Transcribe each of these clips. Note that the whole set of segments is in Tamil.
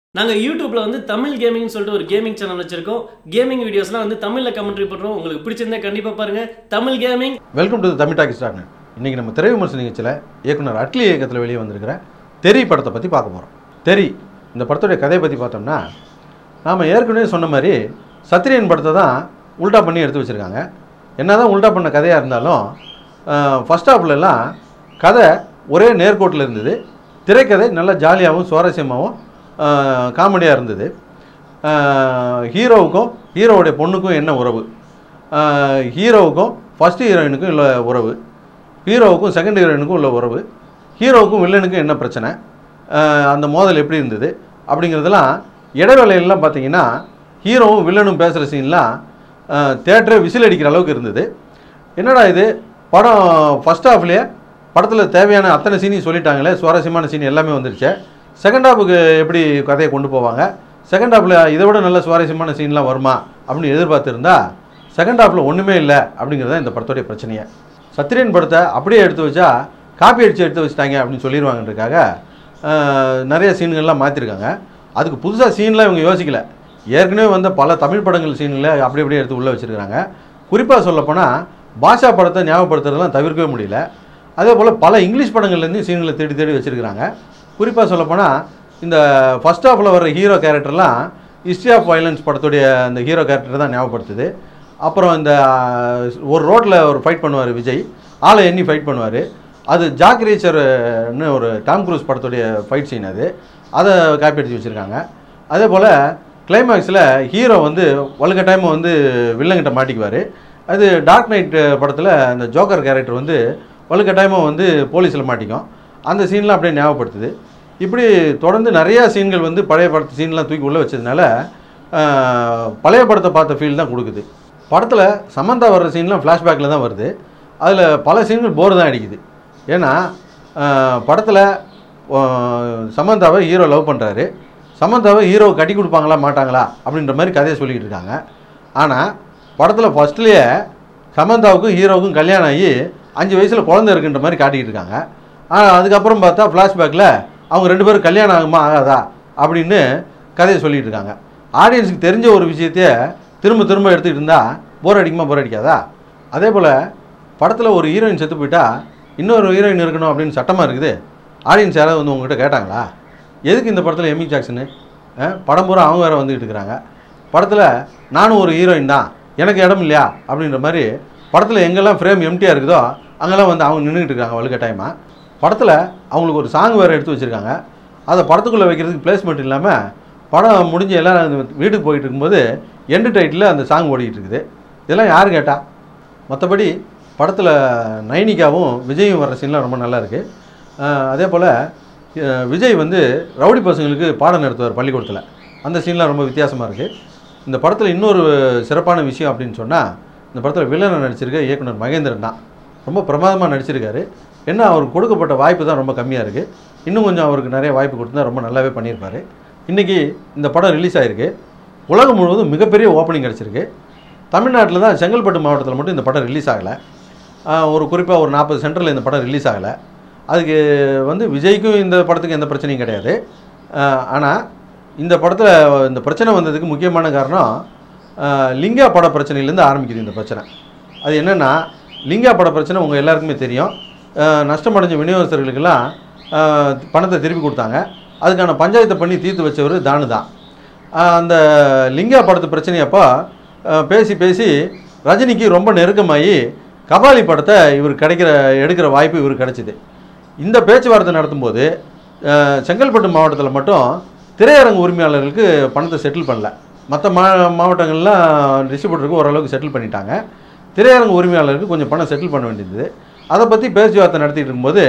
நாங்கள் யூடியூப்ல வந்து தமிழ் கேமிங் சொல்லிட்டு ஒரு கேமிங் சேனல் வச்சிருக்கோம் கேமிங் வீடியோஸ்லாம் வந்து தமிழில் கமெண்ட்ரி பண்ணுறோம் உங்களுக்கு பிடிச்சிருந்தா கண்டிப்பாக பாருங்க Tamil gaming welcome to Tamil talkie start இன்றைக்கி நம்ம திரை விமர்சன நிகழ்ச்சியில் இயக்குனர் அட்லி இயக்கத்தில் வெளியே வந்திருக்கிற தெரி படத்தை பற்றி பார்க்க போகிறோம் தெரி இந்த படத்துடைய கதையை பற்றி பார்த்தோம்னா நாம் ஏற்கனவே சொன்ன மாதிரி சத்திரியன் படத்தை தான் உல்டா பண்ணி எடுத்து வச்சுருக்காங்க என்ன தான் உல்டா பண்ண கதையாக இருந்தாலும் ஃபஸ்ட் ஹாஃப்லலாம் கதை ஒரே நேர்கோட்டில் இருந்தது திரைக்கதை நல்லா ஜாலியாகவும் சுவாரஸ்யமாகவும் காமெடியாக இருந்தது ஆஹ் ஹீரோவுக்கும் ஹீரோவுடைய பொண்ணுக்கும் என்ன உறவு ஆஹ் ஹீரோவுக்கும் ஃபஸ்ட் ஹீரோயினுக்கும் உள்ள உறவு ஹீரோவுக்கும் செகண்ட் ஹீரோயினுக்கும் உள்ள உறவு ஹீரோவுக்கும் வில்லனுக்கும் என்ன பிரச்சனை ஆஹ் அந்த மோதல் எப்படி இருந்தது அப்படிங்கிறதெல்லாம் இடைவேளையெல்லாம் பார்த்தீங்கன்னா ஹீரோவும் வில்லனும் பேசுகிற சீன்லாம் தேட்டரே விசில் அடிக்கிற அளவுக்கு இருந்தது என்னடா இது படம் ஃபஸ்ட் ஹாஃப்லேயே படத்தில் தேவையான அத்தனை சீனையும் சொல்லிட்டாங்களே சுவாரஸ்யமான சீன் எல்லாமே வந்துருச்சு செகண்ட் ஹாஃபுக்கு எப்படி கதையை கொண்டு போவாங்க செகண்ட் ஹாஃபில் இதை விட நல்ல சுவாரஸ்யமான சீன்லாம் வருமா அப்படின்னு எதிர்பார்த்துருந்தா செகண்ட் ஹாஃபில் ஒன்றுமே இல்லை அப்படிங்கிறது தான் இந்த படத்துடைய பிரச்சனையே சத்திரியன் படத்தை அப்படியே எடுத்து வச்சா காப்பி அடித்து எடுத்து வச்சுட்டாங்க அப்படின்னு சொல்லிடுவாங்கன்றதுக்காக ஆஹ், நிறைய சீன்கள்லாம் மாற்றிருக்காங்க அதுக்கு புதுசாக சீன்லாம் இவங்க யோசிக்கல ஏற்கனவே வந்த பல தமிழ் படங்கள் சீன்களை அப்படி அப்படியே எடுத்து உள்ளே வச்சுருக்காங்க குறிப்பாக சொல்லப்போனால் பாஷா படத்தை ஞாபகப்படுத்துறதெல்லாம் தவிர்க்கவே முடியல அதே போல் பல இங்கிலீஷ் படங்கள்லேருந்து சீன்களை தேடி தேடி வச்சுருக்கிறாங்க குறிப்பாக சொல்லப்போனால் இந்த ஃபஸ்ட் ஹாஃபில் வர்ற ஹீரோ கேரக்டர்லாம் ஹிஸ்ட்ரி ஆஃப் வயலன்ஸ் படத்துடைய அந்த ஹீரோ கேரக்டர் தான் ஞாபகப்படுத்துது அப்புறம் இந்த ஆஹ், ஒரு ரோட்டில் ஒரு ஃபைட் பண்ணுவார் விஜய் ஆளை எண்ணி ஃபைட் பண்ணுவார் அது ஜாக் ரீச்சர்னு ஒரு டாம் க்ரூஸ் படத்துடைய ஃபைட் சீன் அது அதை காப்பி அடித்து வச்சுருக்காங்க அதே போல் கிளைமேக்ஸில் ஹீரோ வந்து வலுக்கட்டாயமாக வந்து வில்லங்கிட்ட மாட்டிக்குவார் அது டார்க் நைட் படத்தில் அந்த ஜோக்கர் கேரக்டர் வந்து வலுக்கட்டாயமாக வந்து போலீஸில் மாட்டிக்கும் அந்த சீன்லாம் அப்படியே ஞாபகப்படுத்துது இப்படி தொடர்ந்து நிறையா சீன்கள் வந்து பழைய படத்து சீன்லாம் தூக்கி உள்ளே வச்சதுனால ஆஹ், பழைய படத்தை பார்த்த ஃபீல் தான் கொடுக்குது படத்தில் சமந்தா வர்ற சீன்லாம் ஃப்ளாஷ்பேக்கில் தான் வருது அதில் பல சீன்கள் போர் தான் அடிக்குது ஏன்னா படத்தில் சமந்தாவை ஹீரோ லவ் பண்ணுறாரு சமந்தாவை ஹீரோ கட்டி கொடுப்பாங்களா மாட்டாங்களா அப்படின்ற மாதிரி கதையை சொல்லிக்கிட்டு இருக்காங்க ஆனால் படத்தில் ஃபஸ்ட்லேயே சமந்தாவுக்கும் ஹீரோவுக்கும் கல்யாணம் ஆகி அஞ்சு வயசில் குழந்தை இருக்குன்ற மாதிரி காட்டிக்கிட்டு இருக்காங்க ஆனால் அதுக்கப்புறம் பார்த்தா ஃப்ளாஷ்பேக்கில் அவங்க ரெண்டு பேரும் கல்யாணம் ஆகுமா ஆகாதா அப்படின்னு கதையை சொல்லிட்டு இருக்காங்க ஆடியன்ஸுக்கு தெரிஞ்ச ஒரு விஷயத்தைய திரும்ப திரும்ப எடுத்துக்கிட்டு இருந்தால் போர் அடிக்குமா போர் அடிக்காதா அதே போல் படத்தில் ஒரு ஹீரோயின் செத்து போயிட்டா இன்னொரு ஹீரோயின் இருக்கணும் அப்படின்னு சட்டமாக இருக்குது ஆடியன்ஸ் யாராவது வந்து உங்ககிட்ட கேட்டாங்களா எதுக்கு இந்த படத்தில் எமி ஜாக்சனு அஹ், படம் பூரா அவங்க வேறு வந்துக்கிட்டு இருக்கிறாங்க படத்தில் நானும் ஒரு ஹீரோயின் தான் எனக்கு இடம் இல்லையா அப்படின்ற மாதிரி படத்தில் எங்கெல்லாம் ஃப்ரேம் எம்டியாக இருக்குதோ அங்கெல்லாம் வந்து அவங்க நின்றுக்கிட்டு இருக்காங்க வலுக்கட்டாயமாக படத்தில் அவங்களுக்கு ஒரு சாங் வேறு எடுத்து வச்சுருக்காங்க அதை படத்துக்குள்ளே வைக்கிறதுக்கு பிளேஸ்மெண்ட் இல்லாமல் படம் முடிஞ்சு எல்லாம் வீட்டுக்கு போயிட்டு இருக்கும்போது எண்டு டைட்டில் அந்த சாங் ஓடிக்கிட்டு இருக்குது இதெல்லாம் யார் கேட்டா மற்றபடி படத்தில் நைனிகாவும் விஜயும் வர்ற சீன்லாம் ரொம்ப நல்லா இருக்குது அதே போல் விஜய் வந்து ரவுடி பசங்களுக்கு பாடம் நடத்துவார் பள்ளிக்கூடத்தில் அந்த சீன்லாம் ரொம்ப வித்தியாசமாக இருக்குது இந்த படத்தில் இன்னொரு சிறப்பான விஷயம் அப்படின்னு சொன்னால் இந்த படத்தில் வில்லனை நடிச்சிருக்க இயக்குனர் மகேந்திரன் தான் ரொம்ப பிரமாதமாக நடிச்சிருக்காரு என்ன அவருக்கு கொடுக்கப்பட்ட வாய்ப்பு தான் ரொம்ப கம்மியாக இருக்குது இன்னும் கொஞ்சம் அவருக்கு நிறைய வாய்ப்பு கொடுத்தா ரொம்ப நல்லாவே பண்ணியிருப்பார் இன்றைக்கி இந்த படம் ரிலீஸ் ஆகிருக்கு உலகம் முழுவதும் மிகப்பெரிய ஓப்பனிங் கிடச்சிருக்கு தமிழ்நாட்டில் தான் செங்கல்பட்டு மாவட்டத்தில் மட்டும் இந்த படம் ரிலீஸ் ஆகலை ஒரு குறிப்பாக ஒரு நாற்பது சென்டரில் இந்த படம் ரிலீஸ் ஆகலை அதுக்கு வந்து விஜய்க்கும் இந்த படத்துக்கு எந்த பிரச்சனையும் கிடையாது ஆனால் இந்த படத்தில் இந்த பிரச்சனை வந்ததுக்கு முக்கியமான காரணம் ஆஹ், லிங்கா பட பிரச்சனையிலேருந்து ஆரம்பிக்குது இந்த பிரச்சனை அது என்னென்னா லிங்கா பட பிரச்சனை உங்கள் எல்லாருக்குமே தெரியும் ஆஹ், நஷ்டமடைஞ்ச விநியோகஸ்தர்களுக்கெல்லாம் ஆஹ், பணத்தை திருப்பி கொடுத்தாங்க அதுக்கான பஞ்சாயத்தை பண்ணி தீர்த்து வச்சவர் தானு தான் ஆஹ், அந்த லிங்கா படத்து பிரச்சனையப்போ ஆஹ், பேசி பேசி ரஜினிக்கு ரொம்ப நெருக்கமாகி கபாலி படத்தை இவர் கிடைக்கிற எடுக்கிற வாய்ப்பு இவருக்கு கிடைச்சிது இந்த பேச்சுவார்த்தை நடத்தும்போது அஹ், செங்கல்பட்டு மாவட்டத்தில் மட்டும் திரையரங்கு உரிமையாளர்களுக்கு பணத்தை செட்டில் பண்ணல மற்ற மா மாவட்டங்கள்லாம் டிஸ்ட்ரிபியூட்டருக்கு ஓரளவுக்கு செட்டில் பண்ணிட்டாங்க திரையரங்கு உரிமையாளருக்கு கொஞ்சம் பணம் செட்டில் பண்ண வேண்டியது அதை பற்றி பேச்சுவார்த்தை நடத்திட்டு இருக்கும்போது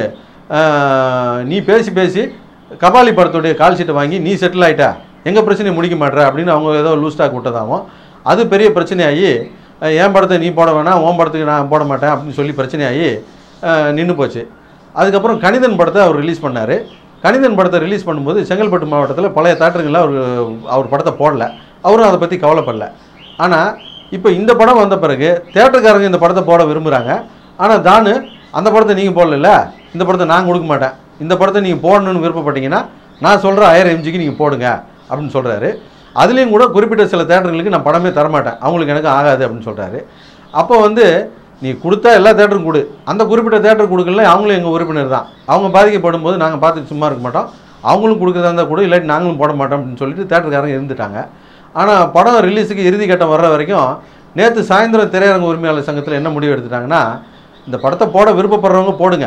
அஹ், நீ பேசி பேசி கபாலி படத்துடைய கால் ஷீட்டை வாங்கி நீ செட்டில் ஆகிட்டா எங்கள் பிரச்சனையை முடிக்க மாட்ற அப்படின்னு அவங்க ஏதோ லூஸ் ஸ்டாக் விட்டதாகவும் அது பெரிய பிரச்சனையாகி அஹ், என் படத்தை நீ போட வேணாம் உன் படத்துக்கு நான் போட மாட்டேன் அப்படின்னு சொல்லி பிரச்சனையாகி நின்று போச்சு அதுக்கப்புறம் கணிதன் படத்தை அவர் ரிலீஸ் பண்ணார் கணிதன் படத்தை ரிலீஸ் பண்ணும்போது செங்கல்பட்டு மாவட்டத்தில் பழைய தேட்டருங்களில் அவர் அவர் படத்தை போடல அவரும் அதை பற்றி கவலைப்படல ஆனால் இப்போ இந்த படம் வந்த பிறகு தேட்டருக்காரங்க இந்த படத்தை போட விரும்புகிறாங்க ஆனால் தானு அந்த படத்தை நீங்கள் போடல இந்த படத்தை நான் கொடுக்க மாட்டேன் இந்த படத்தை நீங்கள் போடணும்னு விருப்பப்பட்டீங்கன்னா நான் சொல்கிற ஆயிரம் எம்ஜிக்கு நீங்கள் போடுங்க அப்படின்னு சொல்கிறாரு அதுலேயும் கூட குறிப்பிட்ட சில தேட்டர்களுக்கு நான் படமே தரமாட்டேன் அவங்களுக்கு எனக்கு ஆகாது அப்படின்னு சொல்கிறாரு அப்போ வந்து நீ கொடுத்தா எல்லா தேட்டரும் கொடு அந்த குறிப்பிட்ட தேட்டர் கொடுக்கல அவங்களும் எங்கள் உறுப்பினர் தான் அவங்க பாதிக்கப்படும் போது நாங்கள் பார்த்துட்டு சும்மா இருக்க மாட்டோம் அவங்களும் கொடுக்குறதா இருந்தால் கூட இல்லாட்டி நாங்களும் போட மாட்டோம் அப்படின்னு சொல்லிட்டு தேட்டருக்காரங்க இருந்துட்டாங்க ஆனால் படம் ரிலீஸுக்கு இறுதி கட்டம் வர்ற வரைக்கும் நேற்று சாயந்தரம் திரையரங்க உரிமையாளர் சங்கத்தில் என்ன முடிவு எடுத்துட்டாங்கன்னா இந்த படத்தை போட விருப்பப்படுறவங்க போடுங்க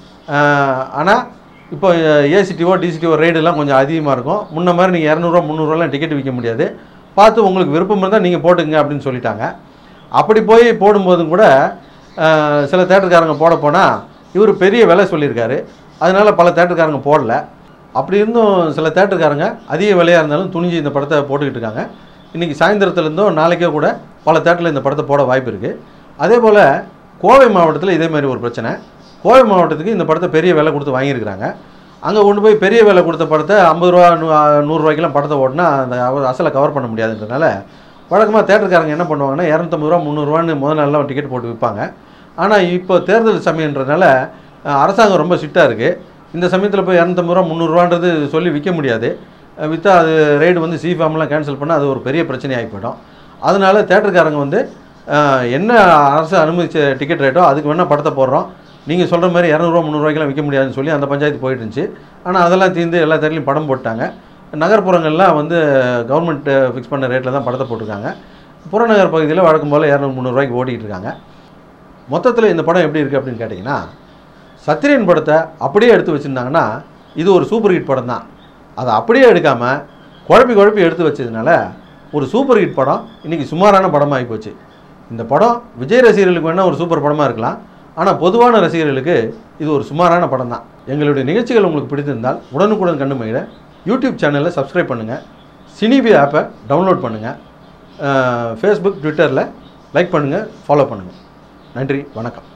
ஆனால் இப்போ ஏசிடிஓ டிசிடிஓ ரேடெல்லாம் கொஞ்சம் அதிகமாக இருக்கும் முன்ன மாதிரி நீங்கள் இரநூறுவா முந்நூறுவாலாம் டிக்கெட் விற்க முடியாது பார்த்து உங்களுக்கு விருப்பம் இருந்தால் நீங்கள் போட்டுங்க அப்படின்னு சொல்லிட்டாங்க அப்படி போய் போடும்போதும் கூட அஹ், சில தேட்டருக்காரங்க போட போனால் இவர் பெரிய விலை சொல்லியிருக்காரு அதனால பல தேட்டருக்காரங்க போடல அப்படி இருந்தும் சில தேட்டருக்காரங்க அதிக விலையாக இருந்தாலும் துணிஞ்சு இந்த படத்தை போட்டுக்கிட்டு இருக்காங்க இன்றைக்கி சாயந்தரத்துலேருந்தோ நாளைக்கே கூட பல தேட்டரில் இந்த படத்தை போட வாய்ப்பு இருக்குது அதே போல் கோவை மாவட்டத்தில் இதே மாதிரி ஒரு பிரச்சனை கோவை மாவட்டத்துக்கு இந்த படத்தை பெரிய விலை கொடுத்து வாங்கியிருக்கிறாங்க அங்கே கொண்டு போய் பெரிய விலை கொடுத்த படத்தை ஐம்பது ரூபா நூ நூறுரூவாய்க்கெல்லாம் படத்தை ஓட்டினா அந்த அவ- அசலை கவர் பண்ண முடியாதுன்றனால வழக்கமாக தேட்டருக்காரங்க என்ன பண்ணுவாங்கன்னா இரநூத்தம்பது ரூபா முந்நூறுரூவான்னு முதல் நாள்லாம் டிக்கெட் போட்டு விற்பாங்க ஆனால் இப்போ தேர்தல் சமயன்றனால அஹ், அரசாங்கம் ரொம்ப ஸ்ட்ரிக்டாக இருக்குது இந்த சமயத்தில் போய் இரநூத்தம்பது ரூபா முந்நூறுரூவான்றது சொல்லி விற்க முடியாது அஹ், விற்றா அது ரைடு வந்து சி ஃபார்ம்லாம் கேன்சல் பண்ணால் அது ஒரு பெரிய பிரச்சனையாகி போயிடும் அதனால தேட்டருக்காரங்க வந்து அஹ், என்ன அரசு அனுமதிச்ச டிக்கெட் ரேட்டோ அதுக்கு வேணால் படத்தை போடுறோம் நீங்கள் சொல்கிற மாதிரி இரநூறுவா முந்நூறுவாய்க்கெல்லாம் விற்க முடியாதுன்னு சொல்லி அந்த பஞ்சாயத்து போயிட்டு இருந்துச்சு ஆனால் அதெல்லாம் தீர்ந்து எல்லா தேட்டர்லையும் படம் போட்டாங்க நகர்ப்புறங்கள்லாம் வந்து கவர்மெண்ட் ஃபிக்ஸ் பண்ண ரேட்டில் தான் படத்தை போட்டிருக்காங்க புறநகர் பகுதியில் வழக்கம் போல் இரநூறு முந்நூறுவாய்க்கு ஓட்டிகிட்டு இருக்காங்க மொத்தத்தில் இந்த படம் எப்படி இருக்குது அப்படின்னு கேட்டிங்கன்னா சத்திரியன் படத்தை அப்படியே எடுத்து வச்சுருந்தாங்கன்னா இது ஒரு சூப்பர் ஹிட் படம் தான் அதை அப்படியே எடுக்காமல் குழப்பி குழப்பி எடுத்து வச்சதுனால ஒரு சூப்பர் ஹிட் படம் இன்றைக்கி சுமாரான படமாகி போச்சு இந்த படம் விஜய் ரசிகர்களுக்கு வேணால் ஒரு சூப்பர் படமாக இருக்கலாம் ஆனால் பொதுவான ரசிகர்களுக்கு இது ஒரு சுமாரான படம் தான் எங்களுடைய நிகழ்ச்சிகள் உங்களுக்கு பிடித்திருந்தால் உடனுக்குடன் கண்டு மகிழ யூடியூப் சேனலில் சப்ஸ்கிரைப் பண்ணுங்கள் சினிபி ஆப்பை டவுன்லோட் பண்ணுங்கள் ஃபேஸ்புக் ட்விட்டரில் லைக் பண்ணுங்கள் ஃபாலோ பண்ணுங்கள் நன்றி வணக்கம்